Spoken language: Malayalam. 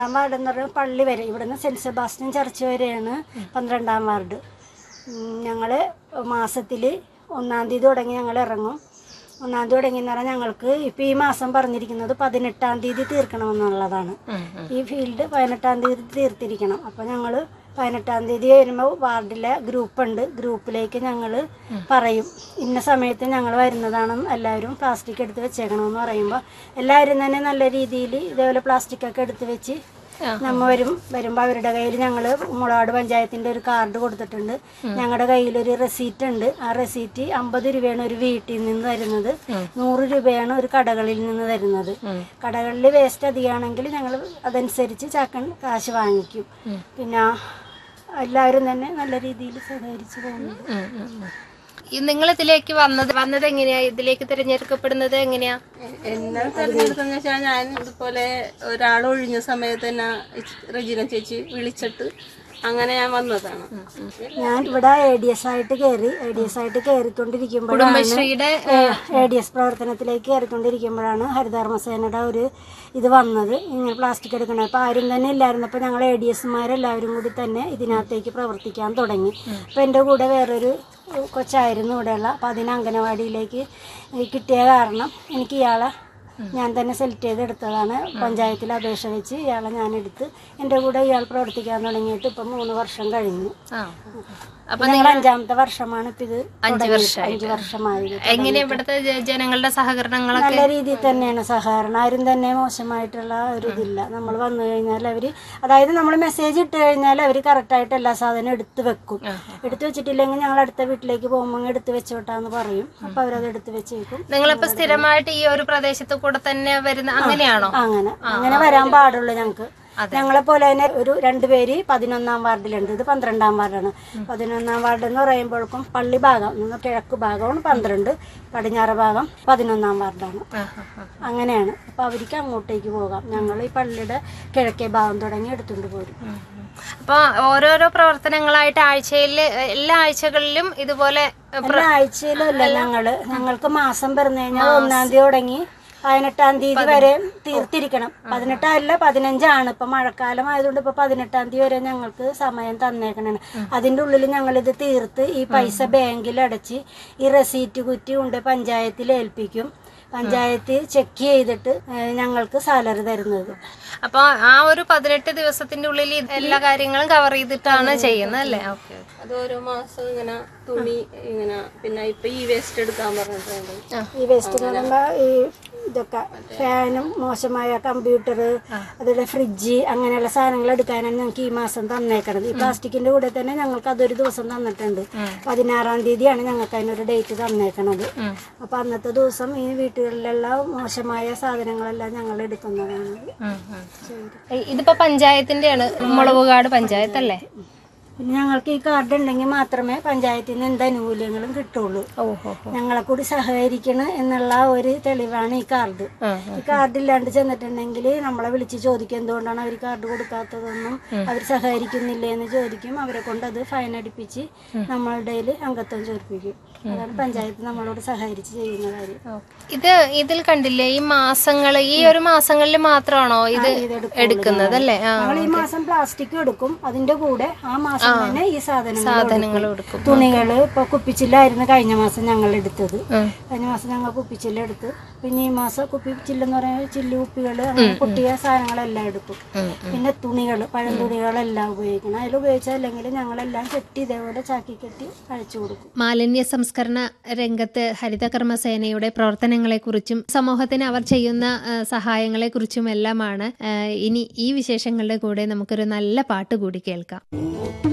പന്ത്രണ്ടാം വാർഡ് എന്ന് പറയുന്നത് പള്ളി വരെ ഇവിടുന്ന് സെൻറ്റ് സെബാസ്റ്റ്യൻ ചർച്ച് വരെയാണ് പന്ത്രണ്ടാം വാർഡ് ഞങ്ങൾ മാസത്തിൽ ഒന്നാം തീയതി തുടങ്ങി ഞങ്ങൾ ഇറങ്ങും ഒന്നാം തീയതി തുടങ്ങി എന്ന് പറഞ്ഞാൽ ഞങ്ങൾക്ക് ഇപ്പോൾ ഈ മാസം പറഞ്ഞിരിക്കുന്നത് പതിനെട്ടാം തീയതി തീർക്കണമെന്നുള്ളതാണ് ഈ ഫീൽഡ് പതിനെട്ടാം തീയതി തീർത്തിരിക്കണം അപ്പോൾ ഞങ്ങൾ പതിനെട്ടാം തീയതി വരുമ്പോൾ വാർഡിലെ ഗ്രൂപ്പുണ്ട് ഗ്രൂപ്പിലേക്ക് ഞങ്ങൾ പറയും ഇന്ന സമയത്ത് ഞങ്ങൾ വരുന്നതാണ് എല്ലാവരും പ്ലാസ്റ്റിക് എടുത്ത് വെച്ചേക്കണമെന്ന് പറയുമ്പോൾ എല്ലാവരും തന്നെ നല്ല രീതിയിൽ ഇതേപോലെ പ്ലാസ്റ്റിക് ഒക്കെ എടുത്ത് വെച്ച് നമ്മ വരും വരുമ്പോൾ അവരുടെ കയ്യിൽ ഞങ്ങൾ മുളകാട് പഞ്ചായത്തിൻ്റെ ഒരു കാർഡ് കൊടുത്തിട്ടുണ്ട് ഞങ്ങളുടെ കയ്യിൽ ഒരു റെസീറ്റ് ഉണ്ട് ആ റെസീറ്റ് അമ്പത് രൂപയാണ് ഒരു വീട്ടിൽ നിന്ന് തരുന്നത് നൂറ് രൂപയാണ് ഒരു കടകളിൽ നിന്ന് തരുന്നത് കടകളിൽ വേസ്റ്റ് അധികമാണെങ്കിൽ ഞങ്ങൾ അതനുസരിച്ച് ചാക്കൻ കാശ് വാങ്ങിക്കും പിന്നെ എല്ലാവരും തന്നെ നല്ല രീതിയിൽ സഹകരിച്ച് പോകുന്നുണ്ട് നിങ്ങൾ ഇതിലേക്ക് വന്നത് വന്നത് എങ്ങനെയാ ഇതിലേക്ക് തിരഞ്ഞെടുക്കപ്പെടുന്നത് എങ്ങനെയാ എന്നെ തെരഞ്ഞെടുത്തെന്ന് വെച്ചാൽ ഞാൻ ഇതുപോലെ ഒരാൾ ഒഴിഞ്ഞ സമയത്ത് തന്നെ റജീന ചേച്ചി വിളിച്ചിട്ട് അങ്ങനെ ഞാൻ വന്നതാണ് ഞാൻ ഇവിടെ എ ഡി എസ് ആയിട്ട് കയറി എ ഡി എസ് ആയിട്ട് കയറിക്കൊണ്ടിരിക്കുമ്പോഴാണ് കുടുംബശ്രീയുടെ എ ഡി എസ് പ്രവർത്തനത്തിലേക്ക് കയറിക്കൊണ്ടിരിക്കുമ്പോഴാണ് ഹരിതകർമ്മസേനയുടെ ഒരു ഇത് വന്നത് ഇങ്ങനെ പ്ലാസ്റ്റിക് എടുക്കണത് അപ്പോൾ ആരും തന്നെ ഇല്ലായിരുന്നു അപ്പോൾ ഞങ്ങൾ എ ഡി എസ്മാരെല്ലാവരും കൂടി തന്നെ ഇതിനകത്തേക്ക് പ്രവർത്തിക്കാൻ തുടങ്ങി അപ്പോൾ എൻ്റെ കൂടെ വേറൊരു കൊച്ചായിരുന്നു ഇവിടെയുള്ള അപ്പോൾ അതിന് അംഗനവാടിയിലേക്ക് കിട്ടിയ കാരണം എനിക്ക് ഇയാളെ ഞാൻ തന്നെ സെലക്ട് ചെയ്ത് എടുത്തതാണ് പഞ്ചായത്തിൽ അപേക്ഷ വെച്ച് ഇയാളെ ഞാൻ എടുത്ത് എൻ്റെ കൂടെ ഇയാൾ പ്രവർത്തിക്കാൻ തുടങ്ങിയിട്ട് ഇപ്പം മൂന്ന് വർഷം കഴിഞ്ഞു ആ അപ്പൊ ഞങ്ങൾ അഞ്ചാമത്തെ വർഷമാണ് ഇപ്പൊ ഇത് തുടങ്ങിയിട്ട്. അഞ്ച് വർഷമായി ഇത്. എങ്ങനെ ഇവിടുത്തെ ജ- ജനങ്ങളുടെ സഹകരണങ്ങളൊക്കെ നല്ല രീതിയിൽ തന്നെയാണ് സഹകരണം ആരും തന്നെ മോശമായിട്ടുള്ള ഒരു ഇതില്ല നമ്മൾ വന്നു കഴിഞ്ഞാൽ അവര് അതായത് നമ്മൾ മെസ്സേജ് ഇട്ട് കഴിഞ്ഞാൽ അവർ കറക്റ്റായിട്ട് എല്ലാ സാധനവും എടുത്ത് വെക്കും എടുത്ത് വെച്ചിട്ടില്ലെങ്കിൽ ഞങ്ങൾ അടുത്ത വീട്ടിലേക്ക് പോകുമ്പോൾ എടുത്ത് വെച്ചോട്ടാന്ന് പറയും അപ്പൊ അവരത് എടുത്ത് വെച്ചേക്കും നിങ്ങളിപ്പോ സ്ഥിരമായിട്ട് ഈ ഒരു പ്രദേശത്ത് കൂടെ തന്നെ വരുന്ന അങ്ങനെയാണോ അങ്ങനെ അങ്ങനെ വരാൻ പാടുള്ളൂ ഞങ്ങൾക്ക് ഞങ്ങളെ പോലെ തന്നെ ഒരു രണ്ടുപേര് പതിനൊന്നാം വാർഡിലുണ്ട് ഇത് പന്ത്രണ്ടാം വാർഡാണ് പതിനൊന്നാം വാർഡ് എന്ന് പറയുമ്പോഴേക്കും പള്ളി ഭാഗം നിന്ന് കിഴക്ക് ഭാഗമാണ് പന്ത്രണ്ട് പടിഞ്ഞാറ് ഭാഗം പതിനൊന്നാം വാർഡാണ് അങ്ങനെയാണ് അപ്പൊ അവർക്ക് അങ്ങോട്ടേക്ക് പോകാം ഞങ്ങൾ ഈ പള്ളിയുടെ കിഴക്കേ ഭാഗം തുടങ്ങി എടുത്തുകൊണ്ട് പോരും അപ്പൊ ഓരോരോ പ്രവർത്തനങ്ങളായിട്ട് ആഴ്ചയിൽ എല്ലാ ആഴ്ചകളിലും ഇതുപോലെ എല്ലാ ആഴ്ചയിലും അല്ല ഞങ്ങള് ഞങ്ങൾക്ക് മാസം പിറന്നു കഴിഞ്ഞാൽ ഒന്നാം തീയതി തുടങ്ങി പതിനെട്ടാം തീയതി വരെ തീർത്തിരിക്കണം പതിനെട്ടല്ല പതിനഞ്ചാണ് ഇപ്പൊ മഴക്കാലം ആയതുകൊണ്ട് ഇപ്പൊ പതിനെട്ടാം തീയതി വരെ ഞങ്ങൾക്ക് സമയം തന്നേക്കണാണ് അതിന്റെ ഉള്ളിൽ ഞങ്ങൾ ഇത് തീർത്ത് ഈ പൈസ ബാങ്കിൽ അടച്ച് ഈ റെസീറ്റ് കുറ്റി കൊണ്ട് പഞ്ചായത്തിൽ ഏൽപ്പിക്കും പഞ്ചായത്ത് ചെക്ക് ചെയ്തിട്ട് ഏഹ്, ഞങ്ങൾക്ക് സാലറി തരുന്നത് അപ്പൊ ആ ഒരു പതിനെട്ട് ദിവസത്തിന്റെ ഉള്ളിൽ ഇത് എല്ലാ കാര്യങ്ങളും കവർ ചെയ്തിട്ടാണ് ചെയ്യുന്നത് അല്ലേ ഓക്കെ അത് ഓരോ മാസം ഇങ്ങനെ തുണി ഇങ്ങനെ പിന്നെ ഇപ്പൊ ഈ വേസ്റ്റ് എടുക്കാൻ പറഞ്ഞിട്ടുണ്ട് ഈ വേസ്റ്റ് എന്ന് പറയുമ്പോൾ ഈ ഇതൊക്കെ ഫാനും മോശമായ കമ്പ്യൂട്ടർ അതുപോലെ ഫ്രിഡ്ജ് അങ്ങനെയുള്ള സാധനങ്ങൾ എടുക്കാനാണ് ഞങ്ങൾക്ക് ഈ മാസം തന്നേക്കണത് ഈ പ്ലാസ്റ്റിക്കിന്റെ കൂടെ തന്നെ ഞങ്ങൾക്ക് അതൊരു ദിവസം തന്നിട്ടുണ്ട് പതിനാറാം തീയതിയാണ് ഞങ്ങൾക്ക് അതിനൊരു ഡേറ്റ് തന്നേക്കണത് അപ്പൊ അന്നത്തെ ദിവസം ഈ വീട്ടുകളിലുള്ള മോശമായ സാധനങ്ങളെല്ലാം ഞങ്ങൾ എടുക്കുന്നതാണ് ചെയ്തത്. ഇതിപ്പോ പഞ്ചായത്തിന്റെയാണ് മുളവുകാട് പഞ്ചായത്ത് അല്ലേ പിന്നെ ഞങ്ങൾക്ക് ഈ കാർഡ് ഉണ്ടെങ്കിൽ മാത്രമേ പഞ്ചായത്തിൽ നിന്ന് എന്ത് ആനുകൂല്യങ്ങളും കിട്ടുള്ളൂ ഓഹോ ഞങ്ങളെ കൂടി സഹകരിക്കണം എന്നുള്ള ഒരു തെളിവാണ് ഈ കാർഡ് ഈ കാർഡ് ഇല്ലാണ്ട് ചെന്നിട്ടുണ്ടെങ്കിൽ നമ്മളെ വിളിച്ച് ചോദിക്കും എന്തുകൊണ്ടാണ് അവർ കാർഡ് കൊടുക്കാത്തതെന്നും അവർ സഹകരിക്കുന്നില്ലേ എന്ന് ചോദിക്കും അവരെ കൊണ്ട് അത് ഫൈൻ അടിപ്പിച്ച് നമ്മളുടെ അംഗത്വം ചോദിപ്പിക്കും അതാണ് പഞ്ചായത്ത് നമ്മളോട് സഹകരിച്ച് ചെയ്യുന്ന കാര്യം ഇത് ഇതിൽ കണ്ടില്ലേ ഈ മാസങ്ങൾ ഈ ഒരു മാസങ്ങളിൽ മാത്രമാണോ ഇത് എടുക്കുന്നത് അല്ലേ ആ ഞങ്ങൾ ഈ മാസം പ്ലാസ്റ്റിക് എടുക്കും അതിന്റെ കൂടെ ആ മാസം തന്നെ ഈ സാധനങ്ങൾ സാധനങ്ങൾ എടുക്കും തുണികള് ഇപ്പൊ കുപ്പിച്ചില്ലായിരുന്നു കഴിഞ്ഞ മാസം ഞങ്ങൾ എടുത്തത് കഴിഞ്ഞ മാസം ഞങ്ങൾ കുപ്പിച്ചില്ല എടുത്ത് പിന്നെ ഈ മാസം കുപ്പിച്ചില്ലെന്ന് പറയുന്നത് ചില്ലു കുപ്പികള് അങ്ങനെ പൊട്ടിയ സാധനങ്ങളെല്ലാം എടുക്കും പിന്നെ തുണികൾ പഴം തുണികളെല്ലാം ഉപയോഗിക്കണം അതിൽ ഉപയോഗിച്ചാൽ ഞങ്ങളെല്ലാം കെട്ടി ഇതേപോലെ ചാക്കി കെട്ടി അയച്ചു കൊടുക്കും മാലിന്യ സംസ്കരണ രംഗത്ത് ഹരിതകർമ്മസേനയുടെ പ്രവർത്തനങ്ങളെക്കുറിച്ചും സമൂഹത്തിന് അവർ ചെയ്യുന്ന ആ, സഹായങ്ങളെക്കുറിച്ചും എല്ലാമാണ് ആ, ഇനി ഈ വിശേഷങ്ങളുടെ കൂടെ നമുക്കൊരു നല്ല പാട്ട് കൂടി കേൾക്കാം